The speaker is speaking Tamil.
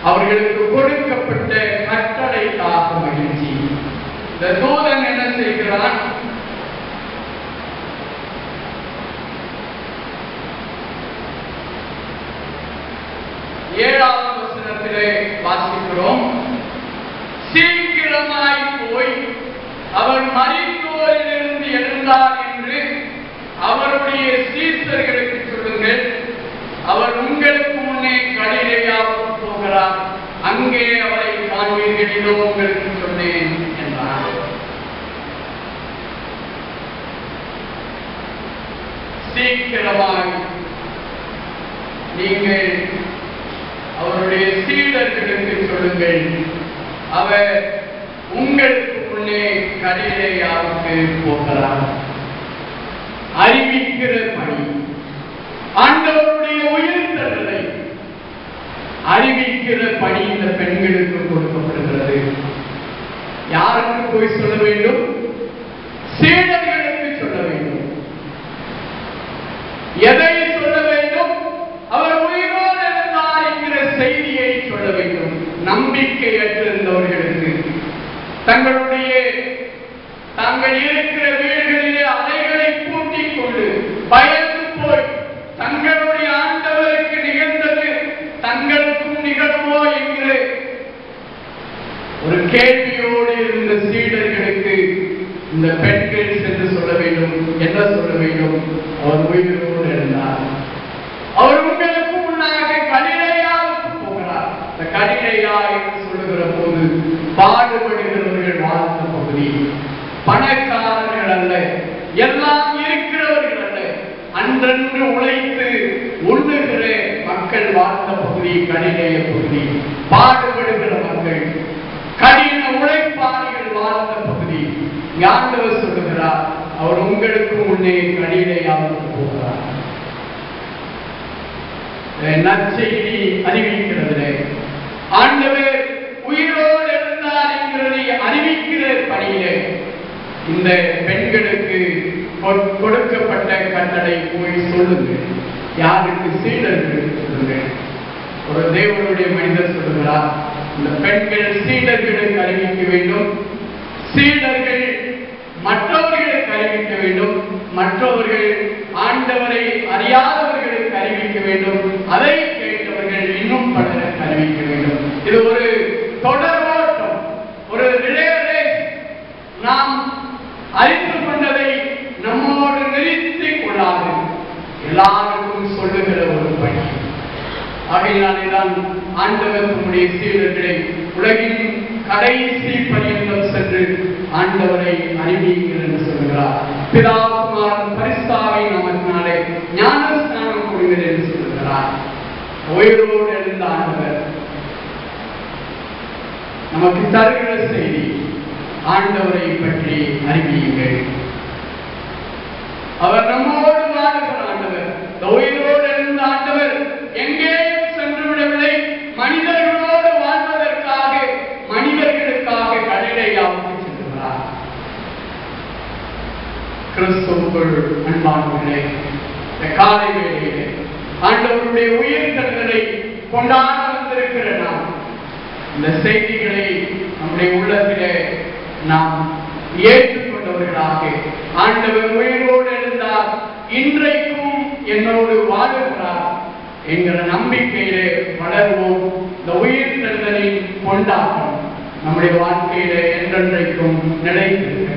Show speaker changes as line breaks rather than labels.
அவர்களுக்கு கொடுக்கப்பட்ட கட்டளைக்காக மகிழ்ச்சி இந்த தூதன் என்ன செய்கிறான் ஏழாவது வசனத்திலே வாசிக்கிறோம் சீக்கிரமாய் போய் அவர் மரித்தோரிலிருந்து எழுந்தார் என்று அவருடைய சீசர்களுக்கு சொல்லுங்கள் அவர் உங்களுக்கு முன்னே கலிலேயாவுக்கு போகிறார் அங்கே அவரை காண்பீர்கள் இதோ உங்களுக்கு சொன்னேன் என்றார் சீக்கிரமாய் நீங்கள் அவருடைய சீடர்களுக்கு சொல்லுங்கள் அவர் உங்களுக்கு முன்னே கலிலேயாவுக்கு போகிறார் அறிவிக்கிற பணி ஆண்டவருடைய உயிர்த்தலை அறிவிக்கிற பணி இந்த பெண்களுக்கு கொடுக்கப்படுகிறது யாருக்கு போய் சொல்ல வேண்டும் சீடர்களுக்கு சொல்ல வேண்டும் எதை சொல்ல வேண்டும் அவர் உயிரோடு இருந்தார் என்கிற செய்தியை சொல்ல வேண்டும் நம்பிக்கையற்றிருந்தவர்களுக்கு தங்களுடைய தாங்கள் இருக்கிற வீடுகளிலே அலைகளை பூட்டிக் கொண்டு பயந்து போய் தங்களுடைய ஆண்டவருக்கு நிகழ்ந்தது தங்களுக்கும் நிகழுமோ என்கிற ஒரு கேள்வியோடு இருந்த சீடர்களுக்கு இந்த பெண்கள் சென்று சொல்ல வேண்டும் என்ன சொல்ல வேண்டும் அவர் உயிரோடு இருந்தார் அவர் உங்களுக்கு முன்னாக கலிலேயாவுக்கு போகிறார் இந்த கலிலேயா என்று சொல்லுகிற போது பாடுபடுகிறவர்கள் வாழ்ந்த பகுதி பணக்காரர்கள் அல்ல எல்லாம் இருக்கிறவர்கள் அல்ல அன்றன்று உழைத்து உண்ணுகிற மக்கள் வாழ்ந்த பகுதி கலிலேய பகுதி பாடுபடுகிற மக்கள் கடின உழைப்பாளிகள் வாழ்ந்த பகுதி ஆண்டவர் சொல்லுகிறார் அவர் உங்களுக்கு முன்னே கலிலேயாவுக்கு போகிறார் நற்செய்தி அறிவிக்கிறது ஆண்டவர் உயிரோடு இருந்தார் என்கிறதை அறிவிக்கிற பணியிலே இந்த பெண்களுக்கு கொ- கொடுக்கப்பட்ட கட்டளை போய் சொல்லுங்கள் யாருக்கு சீடர்களுக்கு சொல்லுங்கள் ஒரு தேவனுடைய மனிதர் சொல்லுகிறார் இந்த பெண்கள் சீடர்களுக்கு அறிவிக்க வேண்டும் சீடர்கள் மற்றவர்களுக்கு அறிவிக்க வேண்டும் மற்றவர்கள் ஆண்டவரை அறியாதவர்களுக்கு அறிவிக்க வேண்டும் அதை கேட்டவர்கள் இன்னும் பலருக்கு அறிவிக்க வேண்டும் இது ஒரு தொடர் ஓட்டம் ஒரு ரிலே ரேஸ் நாம் அறிந்து கொண்டதை நம்மோடு நிறுத்திக் கொள்ளாது எல்லாருக்கும் சொல்லுகிற ஒரு பணி ஆகையினாலே தான் ஆண்டவர் தம்முடைய சீடர்களை உலகின் கடைசி பரியந்தம் சென்று ஆண்டவரை அறிவியுங்கள் என்று சொல்கிறார் பிதாகுமாரன் பரிஸ்தாவை நமக்கினாலே ஞான ஸ்நானம் கொடுங்கள் என்று சொல்கிறார் உயிரோடு எழுந்த ஆண்டவர் நமக்கு தருகிற செய்தி ஆண்டவரை பற்றி அறிவியுங்கள் அவர் நம்மோடு வாழுகிற ஆண்டவர் இந்த உயிரோடு எழுந்த ஆண்டவர் எங்கேயும் சென்று விடவில்லை மனிதர்களோடு வாழ்வதற்காக மனிதர்களுக்காக கலிலேயாவுக்கு செல்கிறார் கிறிஸ்துவுக்குள் அன்பானவர்களே இந்த காலை வேளையிலே ஆண்டவருடைய உயிர்த்தல்களை கொண்டாட வந்திருக்கிற நாம் இந்த செய்திகளை நம்முடைய உள்ளத்திலே நாம் ஏற்றுக்கொண்டவர்களாக ஆண்டவர் உயிரோடு இருந்தார் இன்றைக்கும் என்னோடு வாழுகிறார் என்கிற நம்பிக்கையிலே வளர்வோம் இந்த உயிர் கொண்டாட்டம் நம்முடைய வாழ்க்கையிலே என்றென்றைக்கும் நிலைத்திருக்கிறது